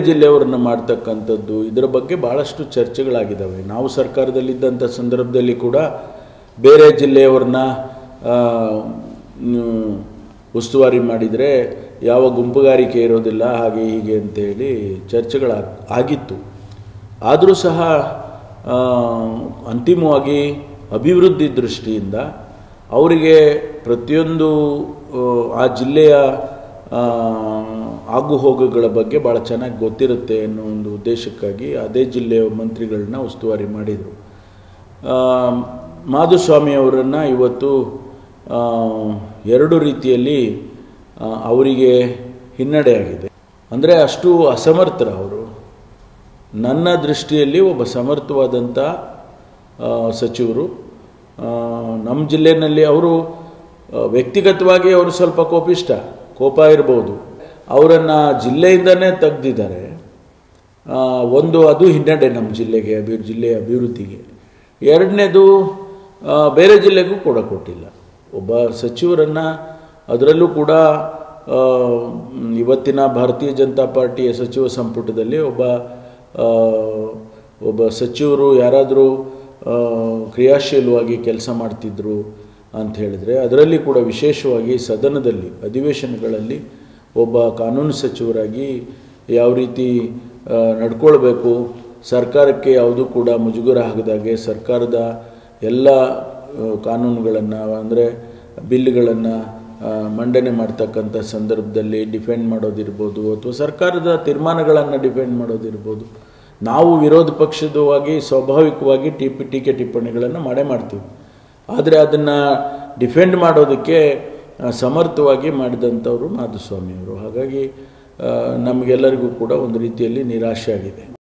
ಜಿಲ್ಲೆಯವ್ರನ್ನ ಮಾಡ್ತಕ್ಕಂಥದ್ದು ಇದರ ಬಗ್ಗೆ ಭಾಳಷ್ಟು ಚರ್ಚೆಗಳಾಗಿದ್ದಾವೆ ನಾವು ಸರ್ಕಾರದಲ್ಲಿದ್ದಂಥ ಸಂದರ್ಭದಲ್ಲಿ ಕೂಡ ಬೇರೆ ಜಿಲ್ಲೆಯವ್ರನ್ನ ಆ, ಮ್, ಉಸ್ತುವಾರಿ ಮಾಡಿದರೆ ಯಾವ ಗುಂಪುಗಾರಿಕೆ ಇರೋದಿಲ್ಲ ಹಾಗೆ ಹೀಗೆ ಅಂತೇಳಿ ಚರ್ಚೆಗಳ ಆಗಿತ್ತು ಆದರೂ ಸಹ ಆ, ಅಂತಿಮವಾಗಿ ಅಭಿವೃದ್ಧಿ ದೃಷ್ಟಿಯಿಂದ ಅವರಿಗೆ ಪ್ರತಿಯೊಂದು ಆ, ಆ ಜಿಲ್ಲೆಯ ಆ, ಆಗುಹೋಗುಗಳ ಬಗ್ಗೆ ಭಾಳ ಚೆನ್ನಾಗಿ ಗೊತ್ತಿರುತ್ತೆ ಅನ್ನೋ ಒಂದು ಉದ್ದೇಶಕ್ಕಾಗಿ ಅದೇ ಜಿಲ್ಲೆಯ ಮಂತ್ರಿಗಳನ್ನ ಉಸ್ತುವಾರಿ ಮಾಡಿದರು ಮಾಧುಸ್ವಾಮಿ ಅವರನ್ನು ಇವತ್ತು ಆ, ಎರಡು ರೀತಿಯಲ್ಲಿ ಆ, ಅವರಿಗೆ ಹಿನ್ನಡೆ ಆಗಿದೆ ಅಂದರೆ ಅಷ್ಟು ಅಸಮರ್ಥರ ಅವರು ನನ್ನ ದೃಷ್ಟಿಯಲ್ಲಿ ಒಬ್ಬ ಸಮರ್ಥವಾದಂಥ ಆ, ಸಚಿವರು ಆ, ನಮ್ಮ ಜಿಲ್ಲೆಯಲ್ಲಿ ಅವರು ಆ, ವ್ಯಕ್ತಿಗತವಾಗಿ ಅವರು ಸ್ವಲ್ಪ ಕೋಪಿಷ್ಟ ಕೋಪ ಇರ್ಬೋದು ಅವರನ್ನು ಜಿಲ್ಲೆಯಿಂದನೇ ತೆಗ್ದಿದ್ದಾರೆ ಆ, ಒಂದು ಅದು ಹಿನ್ನಡೆ ನಮ್ಮ ಜಿಲ್ಲೆಗೆ ಅಭಿ ಜಿಲ್ಲೆಯ ಅಭಿವೃದ್ಧಿಗೆ ಎರಡನೇದು ಆ, ಬೇರೆ ಜಿಲ್ಲೆಗೂ ಕೂಡ ಕೊಟ್ಟಿಲ್ಲ ಒಬ್ಬ ಸಚಿವರನ್ನು ಅದರಲ್ಲೂ ಕೂಡ ಆ, ಮ್, ಇವತ್ತಿನ ಭಾರತೀಯ ಜನತಾ ಪಾರ್ಟಿಯ ಸಚಿವ ಸಂಪುಟದಲ್ಲಿ ಒಬ್ಬ ಆ, ಒಬ್ಬ ಸಚಿವರು ಯಾರಾದರೂ ಆ, ಕ್ರಿಯಾಶೀಲವಾಗಿ ಕೆಲಸ ಮಾಡ್ತಿದ್ರು ಅಂತ ಹೇಳಿದರೆ ಅದರಲ್ಲಿ ಕೂಡ ವಿಶೇಷವಾಗಿ ಸದನದಲ್ಲಿ ಅಧಿವೇಶನಗಳಲ್ಲಿ ಒಬ್ಬ ಕಾನೂನು ಸಚಿವರಾಗಿ ಯಾವ ರೀತಿ ಆ, ನಡ್ಕೊಳ್ಬೇಕು ಸರ್ಕಾರಕ್ಕೆ ಯಾವುದೂ ಕೂಡ ಮುಜುಗರ ಆಗದಾಗೆ ಸರ್ಕಾರದ ಎಲ್ಲ ಕಾನೂನುಗಳನ್ನು ಅಂದರೆ ಬಿಲ್ಗಳನ್ನು ಮಂಡನೆ ಮಾಡ್ತಕ್ಕಂಥ ಸಂದರ್ಭದಲ್ಲಿ ಡಿಫೆಂಡ್ ಮಾಡೋದಿರ್ಬೋದು ಅಥವಾ ಸರ್ಕಾರದ ತೀರ್ಮಾನಗಳನ್ನು ಡಿಫೆಂಡ್ ಮಾಡೋದಿರ್ಬೋದು ನಾವು ವಿರೋಧ ಪಕ್ಷದವಾಗಿ ಸ್ವಾಭಾವಿಕವಾಗಿ ಟಿಪಿ ಟೀಕೆ ಟಿಪ್ಪಣಿಗಳನ್ನು ಮಾಡೇ ಮಾಡ್ತೀವಿ ಆದರೆ ಅದನ್ನು ಡಿಫೆಂಡ್ ಮಾಡೋದಕ್ಕೆ ಆ, ಸಮರ್ಥವಾಗಿ ಮಾಡಿದಂಥವರು ಮಾಧುಸ್ವಾಮಿಯವರು ಹಾಗಾಗಿ ಆ, ನಮಗೆಲ್ಲರಿಗೂ ಕೂಡ ಒಂದು ರೀತಿಯಲ್ಲಿ ನಿರಾಶೆ ಆಗಿದೆ